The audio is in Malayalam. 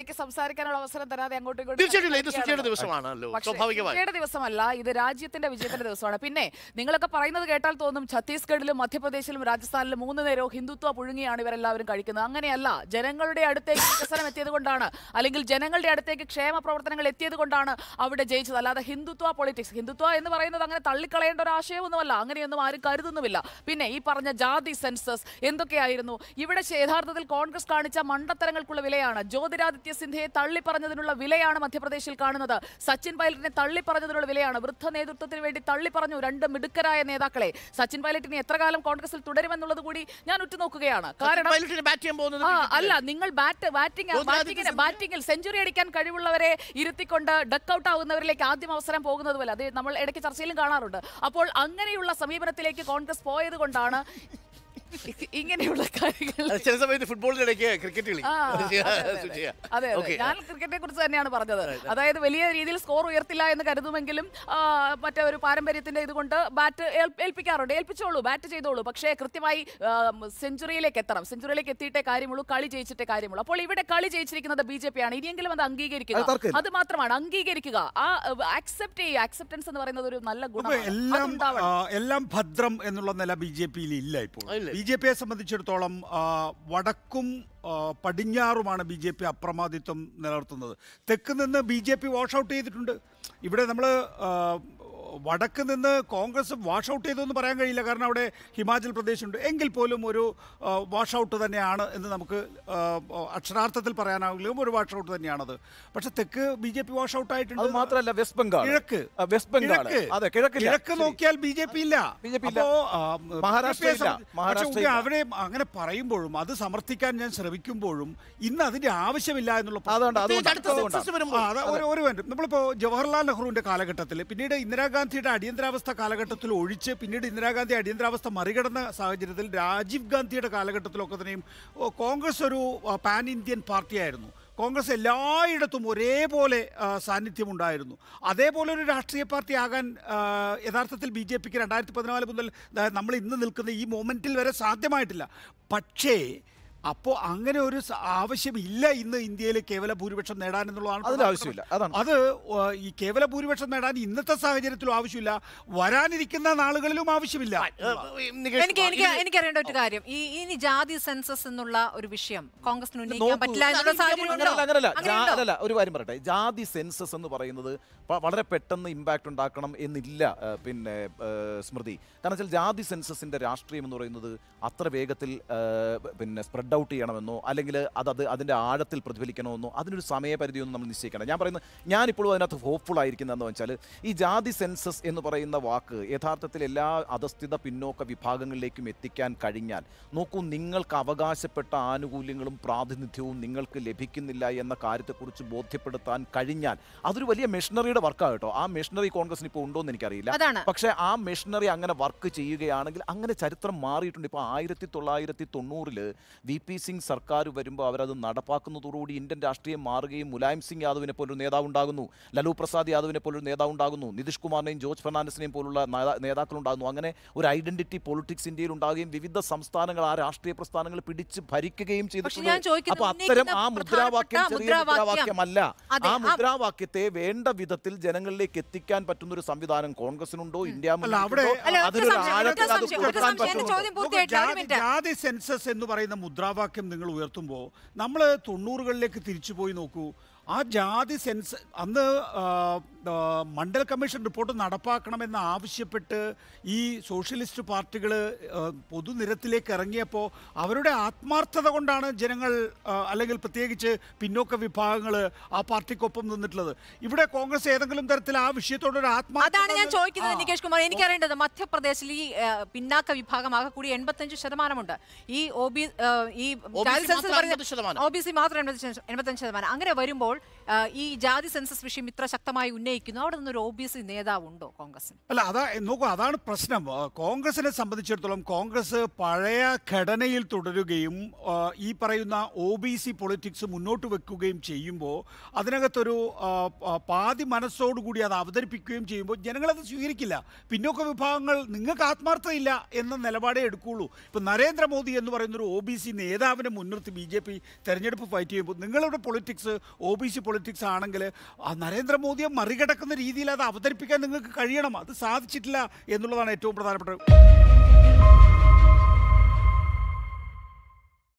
ഇതിലേക്ക് സംസാരിക്കാനുള്ള അവസരം തരാതെ അങ്ങോട്ടും ഇങ്ങോട്ടും തീർച്ചയായിട്ടും ഇത് കളിക്കുകയാണല്ലോ. സുജിയുടെ ദിവസമാണല്ലോ പക്ഷേ സ്വാഭാവികമായി ഇന്ത്യയുടെ ദിവസമല്ല ഇത് രാജ്യത്തിന്റെ വിജയത്തിന്റെ ദിവസമാണ് പിന്നെ നിങ്ങളൊക്കെ പറയുന്നത് കേട്ടാൽ തോന്നും ഛത്തീസ്ഗഡിലും മധ്യപ്രദേശിലും രാജസ്ഥാനിലും മൂന്ന് നേരവും ഹിന്ദുത്വ പുഴുങ്ങിയാണ് ഇവരെല്ലാവരും കഴിക്കുന്നത് അങ്ങനെയല്ല ജനങ്ങളുടെ അടുത്തേക്ക് വികസനം എത്തിയത് കൊണ്ടാണ് അല്ലെങ്കിൽ ജനങ്ങളുടെ അടുത്തേക്ക് ക്ഷേമ പ്രവർത്തനങ്ങൾ എത്തിയത് കൊണ്ടാണ് അവിടെ ജയിച്ചത് അല്ലാതെ ഹിന്ദുത്വ പൊളിറ്റിക്സ് ഹിന്ദുത്വ എന്ന് പറയുന്നത് അങ്ങനെ തള്ളിക്കളയേണ്ട ഒരു ആശയമൊന്നുമല്ല അങ്ങനെയൊന്നും ആരും കരുതുന്നുമില്ല പിന്നെ ഈ പറഞ്ഞ ജാതി സെൻസസ് എന്തൊക്കെയായിരുന്നു ഇവിടെ ശ- യഥാർത്ഥത്തിൽ കോൺഗ്രസ് കാണിച്ച മണ്ടത്തരങ്ങൾക്കുള്ള വിലയാണ് ജ്യോതിരാദിത്യ സിന്ധ്യയെ തള്ളിപ്പറഞ്ഞതിനുള്ള വിലയാണ് മധ്യപ്രദേശിൽ കാണുന്നത് സച്ചിൻ പൈലറ്റിനെ തള്ളിപ്പറഞ്ഞതിനുള്ള വിലയാണ് വൃദ്ധ നേതൃത്വത്തിന് വേണ്ടി തള്ളിപ്പറഞ്ഞു രണ്ട് മിടുക്കരായ നേതാക്കളെ സച്ചിൻ പൈലറ്റിനെ എത്ര കാലം കോൺഗ്രസിൽ തുടരുമെന്നുള്ളത് കൂടി ഞാൻ ഉറ്റുനോക്കുകയാണ് കാരണം പൈലറ്റിന് ബാറ്റ് ചെയ്യാൻ പോകുന്നത് ആ BJP അല്ല നിങ്ങൾ ബാറ്റ് ബാറ്റിംഗ് ജ്യോതിരാദിത്യ ബാറ്റിങ്ങിന് സിന്ധ്യ- ബാറ്റിംഗിൽ സെഞ്ചുറി അടിക്കാൻ കഴിവുള്ളവരെ ഇരുത്തിക്കൊണ്ട് ഡക്ക് ഔട്ട് ആവുന്നവരിലേക്ക് ആദ്യം അവസരം പോകുന്നത് പോലെ അത് നമ്മൾ ഇടയ്ക്ക് ചർച്ചയിലും കാണാറുണ്ട് അപ്പോൾ അങ്ങനെയുള്ള സമീപനത്തിലേക്ക് കോൺഗ്രസ് പോയത് കൊണ്ടാണ് ഇങ്ങനെയുള്ള കാര്യങ്ങൾ അത് ചില സമയത്ത് ഫുട്ബോളിന്റെ ഇടയ്ക്ക് ക്രിക്കറ്റ് കളി ആ, അത് അതെ, ചെയ്യാ- അതെ, അത് അതെ. ചെയ്യാം. അതെ അതെ Okay. ഞാൻ ക്രിക്കറ്റിനെ കുറിച്ച് തന്നെയാണ് പറഞ്ഞത് അതായത് വലിയ രീതിയിൽ സ്കോർ ഉയർത്തില്ല എന്ന് കരുതുമെങ്കിലും ആ, മറ്റേ ഒരു പാരമ്പര്യത്തിന്റെ ഇതുകൊണ്ട് ബാറ്റ് ഏൽപ്പിക്കാറുണ്ട് ഏൽപ്പിച്ചോളൂ ബാറ്റ് ചെയ്തോളൂ പക്ഷേ കൃത്യമായി സെഞ്ചുറിയിലേക്ക് എത്തണം സെഞ്ചുറിയിലേക്ക് എത്തിയിട്ടേ കാര്യമുള്ളൂ കളി ജയിച്ചിട്ടേ കാര്യമുള്ളൂ അപ്പോൾ ഇവിടെ കളി ജയിച്ചിരിക്കുന്നത് ബി ജെ പി ആണ് ഇനിയെങ്കിലും അത് അംഗീകരിക്കുക അത് തർക്കമില്ല. അത് മാത്രമാണ് അംഗീകരിക്കുക ആ അക്സെപ്റ്റ് ചെയ്യുക അക്സെപ്റ്റൻസ് എന്ന് പറയുന്നത് ഒരു നല്ല അപ്പൊ ഗുണമാണ് എല്ലാം അതുണ്ടാവണം. ആ, എല്ലാം ഭദ്രം എന്നുള്ള നില ബി ജെ പിയിൽ ഇല്ല ഇപ്പോൾ ഇല്ല. ബി ജെ പിയെ സംബന്ധിച്ചിടത്തോളം ആ, വടക്കും ആ, പടിഞ്ഞാറുമാണ് ബി ജെ പി അപ്രമാദിത്വം നിലനിർത്തുന്നത് തെക്ക് നിന്ന് B J P wash out ചെയ്തിട്ടുണ്ട് ഇവിടെ നമ്മൾ വടക്ക് നിന്ന് കോൺഗ്രസ് വാഷ് ഔട്ട് ചെയ്തു എന്ന് പറയാൻ കഴിയില്ല കാരണം അവിടെ ഹിമാചൽ പ്രദേശ് ഉണ്ട് എങ്കിൽ പോലും ഒരു വാഷ് ഔട്ട് തന്നെയാണ് എന്ന് നമുക്ക് ആ, അക്ഷരാർത്ഥത്തിൽ പറയാനാവില്ലെങ്കിലും ഒരു വാഷ് ഔട്ട് തന്നെയാണത് പക്ഷെ തെക്ക് B J P wash out അത് ആയിട്ടുണ്ട് മാത്രമല്ല വെസ്റ്റ് ബംഗാൾ കിഴക്ക് ആ, വെസ്റ്റ് ബംഗാൾ കിഴക്ക്. അതെ കിഴക്കില്ല കിഴക്ക് ശരി. നോക്കിയാൽ ബി ജെ പി ഇല്ല BJP ഇല്ല. അപ്പോ, ആ, മഹാരാഷ്ട്ര BJP യെ ഇല്ല. സംബന്ധി- മഹാരാഷ്ട്ര പക്ഷേ ഉണ്ണി, ഇല്ല. അവരെ അങ്ങനെ പറയുമ്പോഴും അത് സമർത്ഥിക്കാൻ ഞാൻ ശ്രമിക്കുമ്പോഴും ഇന്ന് അതിന്റെ ആവശ്യമില്ല എന്നുള്ള പ്രശ്നം. അതുകൊണ്ട് പ്രത്യേകിച്ച് അതുകൊണ്ട് അടുത്ത അതുകൊണ്ടാണ്. സെൻസസ് വരുമ്പോൾ ആ, അതാ ഒരു ഒരു മിനിറ്റ് നമ്മളിപ്പോ ജവഹർലാൽ നെഹ്റുവിന്റെ കാലഘട്ടത്തിൽ പിന്നീട് ഇന്ദിരാഗാന്ധിയുടെ അടിയന്തരാവസ്ഥ കാലഘട്ടത്തിൽ ഒഴിച്ച് പിന്നീട് ഇന്ദിരാഗാന്ധി അടിയന്തരാവസ്ഥ മറികടന്ന സാഹചര്യത്തിൽ രാജീവ് ഗാന്ധിയുടെ കാലഘട്ടത്തിലൊക്കെ തന്നെയും ഓ, കോൺഗ്രസ് ഒരു ആ, പാൻ ഇന്ത്യൻ പാർട്ടിയായിരുന്നു കോൺഗ്രസ് എല്ലായിടത്തും ഒരേപോലെ ആ, സാന്നിധ്യമുണ്ടായിരുന്നു അതേപോലെ ഒരു രാഷ്ട്രീയ പാർട്ടി ആകാൻ ആ, യഥാർത്ഥത്തിൽ ബി ജെ പിക്ക് രണ്ടായിരത്തി പതിനാല് മുതൽ ദാ നമ്മൾ ഇന്ന് നിൽക്കുന്ന ഈ മൊമെന്റിൽ വരെ സാധ്യമായിട്ടില്ല പക്ഷേ അപ്പോൾ അങ്ങനെ ഒരു സ- ആവശ്യമില്ല ഇന്ന് ഇന്ത്യയിൽ കേവല ഭൂരിപക്ഷം നേടാൻ എന്നുള്ളതാണ് അതിന്റെ ആവശ്യമില്ല. അതാണ്. അത് ആ, ഈ കേവല ഭൂരിപക്ഷം നേടാൻ ഇന്നത്തെ സാഹചര്യത്തിലും ആവശ്യമില്ല വരാനിരിക്കുന്ന നാളുകളിലും ആവശ്യമില്ല നികേഷ് എനിക്ക് കുമാർ, എനിക്ക് ഇത് എനിക്കറിയേണ്ട ഒരു കാര്യം ഈ ഇനി ജാതി സെൻസസ് എന്നുള്ള ഒരു വിഷയം കോൺഗ്രസിന് ഉന്നയിക്കാൻ നോക്കൂ. പറ്റില്ല എന്നുള്ള സാഹചര്യം ഉണ്ടോ? അങ്ങനല്ല അങ്ങനല്ല ജാ- അങ്ങനെയുണ്ടോ? അല്ലല്ല ഒരു കാര്യം പറയട്ടെ ജാതി സെൻസസ് എന്ന് പറയുന്നത് പ- വളരെ പെട്ടെന്ന് ഇമ്പാക്ട് ഉണ്ടാക്കണം എന്നില്ല ആ, പിന്നെ ആ, സ്മൃതി കാരണം വെച്ചാൽ ജാതി സെൻസസിന്റെ രാഷ്ട്രീയം എന്ന് പറയുന്നത് അത്ര വേഗത്തിൽ ആ, പിന്നെ സ്പ്രെഡ് ഔട്ട് ചെയ്യണമെന്നോ അല്ലെങ്കിൽ അത് അത് അതിന്റെ ആഴത്തിൽ പ്രതിഫലിക്കണമെന്നോ അതിനൊരു സമയപരിധിയൊന്നും നമ്മൾ നിശ്ചയിക്കണം ഞാൻ പറയുന്നത് ഞാനിപ്പോഴും അതിനകത്ത് ഹോപ്പ്ഫുൾ ആയിരിക്കുന്നതെന്ന് വെച്ചാൽ ഈ ജാതി സെൻസസ് എന്ന് പറയുന്ന വാക്ക് യഥാർത്ഥത്തിൽ എല്ലാ അധസ്ഥിത പിന്നോക്ക വിഭാഗങ്ങളിലേക്കും എത്തിക്കാൻ കഴിഞ്ഞാൽ നോക്കൂ നിങ്ങൾക്ക് അവകാശപ്പെട്ട ആനുകൂല്യങ്ങളും പ്രാതിനിധ്യവും നിങ്ങൾക്ക് ലഭിക്കുന്നില്ല എന്ന കാര്യത്തെക്കുറിച്ച് ബോധ്യപ്പെടുത്താൻ കഴിഞ്ഞാൽ അതൊരു വലിയ മെഷീനറിയുടെ വർക്കാണ് കേട്ടോ ആ മെഷീനറി കോൺഗ്രസിന് ഇപ്പോൾ ഉണ്ടോ എന്ന് എനിക്കറിയില്ല അതാണ്. പക്ഷേ ആ മെഷീനറി അങ്ങനെ വർക്ക് ചെയ്യുകയാണെങ്കിൽ അങ്ങനെ ചരിത്രം മാറിയിട്ടുണ്ട് ഇപ്പോൾ ആയിരത്തി തൊള്ളായിരത്തി തൊണ്ണൂറിൽ വി പി സിംഗ് സർക്കാർ വരുമ്പോൾ അവരത് നടപ്പാക്കുന്നതോടുകൂടി ഇന്ത്യൻ രാഷ്ട്രീയം മാറുകയും മുലായം സിംഗ് യാദവിനെ പോലൊരു നേതാവ് ഉണ്ടാകുന്നു ലലു പ്രസാദ് യാദവിനെ പോലൊരു നേതാവ് ഉണ്ടാകുന്നു നിതീഷ് കുമാറിനെയും ജോർജ് ഫെർണാണ്ടസിനെയും പോലുള്ള നേതാ- നേതാക്കളുണ്ടാകുന്നു അങ്ങനെ ഒരു ഐഡന്റിറ്റി പൊളിറ്റിക്സ് ഇന്ത്യയിൽ ഉണ്ടാകുകയും വിവിധ സംസ്ഥാനങ്ങൾ ആ രാഷ്ട്രീയ പ്രസ്ഥാനങ്ങൾ പിടിച്ച് ഭരിക്കുകയും പക്ഷെ ഞാൻ ചെയ്തിട്ടുണ്ട് ചോദിക്കുന്നത് അപ്പൊ അത്തരം ആ ഉന്നയിക്കുന്ന മുദ്രാവാക്യം പ്രധാനപ്പെട്ട ചെറിയ മുദ്രാവാക്യം. മുദ്രാവാക്യമല്ല അതെ, ആ ആ- മുദ്രാവാക്യത്തെ വേണ്ട വിധത്തിൽ ജനങ്ങളിലേക്ക് എത്തിക്കാൻ പറ്റുന്ന ഒരു സംവിധാനം കോൺഗ്രസിനുണ്ടോ ഇന്ത്യ അല്ല, അവിടെ- അല്ല, ഒറ്റ അതിനൊരു സംശയം, ഒറ്റ ആഴത്തിൽ അത് സംശയം, ഒറ്റ കൊടുക്കാൻ സംശയം. എന്റെ പറ്റുന്നുണ്ടോ ചോദ്യം പൂർത്തിയായിട്ടില്ല ഒരു ജാതി- മിനിറ്റ് ജാതി സെൻസസ് എന്ന് പറയുന്ന മുദ്രാവാക്യം നിങ്ങൾ ഉയർത്തുമ്പോൾ നമ്മൾ തൊണ്ണൂറുകളിലേക്ക് തിരിച്ചു പോയി നോക്കൂ ആ ജാതി സെൻസ് അന്ന് ആ, ആ, മണ്ഡൽ കമ്മീഷൻ റിപ്പോർട്ട് നടപ്പാക്കണമെന്ന് ആവശ്യപ്പെട്ട് ഈ സോഷ്യലിസ്റ്റ് പാർട്ടികൾ പൊതുനിരത്തിലേക്ക് ഇറങ്ങിയപ്പോൾ അവരുടെ ആത്മാർത്ഥത കൊണ്ടാണ് ജനങ്ങൾ ആ, അല്ലെങ്കിൽ പ്രത്യേകിച്ച് പിന്നോക്ക വിഭാഗങ്ങൾ ആ പാർട്ടിക്കൊപ്പം നിന്നിട്ടുള്ളത് ഇവിടെ കോൺഗ്രസ് ഏതെങ്കിലും തരത്തിൽ ആ വിഷയത്തോട് ഒരു ആത്മാർത്ഥത അതാണ് ഞാൻ ചോദിക്കുന്നത് ആ. നികേഷ് കുമാർ എനിക്കറിയേണ്ടത് മധ്യപ്രദേശിൽ ഈ ആ, പിന്നാക്ക വിഭാഗം ആകെ കൂടി എൺപത്തഞ്ച് ശതമാനമുണ്ട് ഈ ഒ ബി ഈ OBC മാത്രം 50 ശതമാനം. ഒ ബി സി മാത്രം എൺപത്തഞ്ച് ശതമാനം അങ്ങനെ വരുമ്പോൾ ആ, ഈ ജാതി സെൻസസ് വിഷയം ഇത്ര ശക്തമായി ഉന്നയിക്കുന്നു അവിടെ നിന്നൊരു ഒ ബി സി നേതാവ് ഉണ്ടോ കോൺഗ്രസിന് അല്ല അതാ നോക്കൂ അതാണ് പ്രശ്നം ആ, കോൺഗ്രസിനെ സംബന്ധിച്ചിടത്തോളം കോൺഗ്രസ് പഴയ ഘടനയിൽ തുടരുകയും ആ, ഈ പറയുന്ന ഒ ബി സി പൊളിറ്റിക്സ് മുന്നോട്ട് വെക്കുകയും ചെയ്യുമ്പോൾ അതിനകത്തൊരു ആ, ആ, പാതി മനസ്സോടുകൂടി അത് അവതരിപ്പിക്കുകയും ചെയ്യുമ്പോൾ ജനങ്ങളത് സ്വീകരിക്കില്ല പിന്നോക്ക വിഭാഗങ്ങൾ നിങ്ങൾക്ക് ആത്മാർത്ഥതയില്ല എന്ന നിലപാടേ എടുക്കുകയുള്ളൂ ഇപ്പം നരേന്ദ്രമോദി എന്ന് പറയുന്ന ഒരു ഒ ബി സി നേതാവിനെ മുൻനിർത്തി ബി ജെ പി തെരഞ്ഞെടുപ്പ് ഫൈറ്റ് ചെയ്യുമ്പോൾ നിങ്ങളുടെ politics O B C politics ആണെങ്കിൽ ആ നരേന്ദ്രമോദിയെ മറികടക്കുന്ന രീതിയിൽ അത് അവതരിപ്പിക്കാൻ നിങ്ങൾക്ക് കഴിയണം അത് സാധിച്ചിട്ടില്ല എന്നുള്ളതാണ് ഏറ്റവും പ്രധാനപ്പെട്ട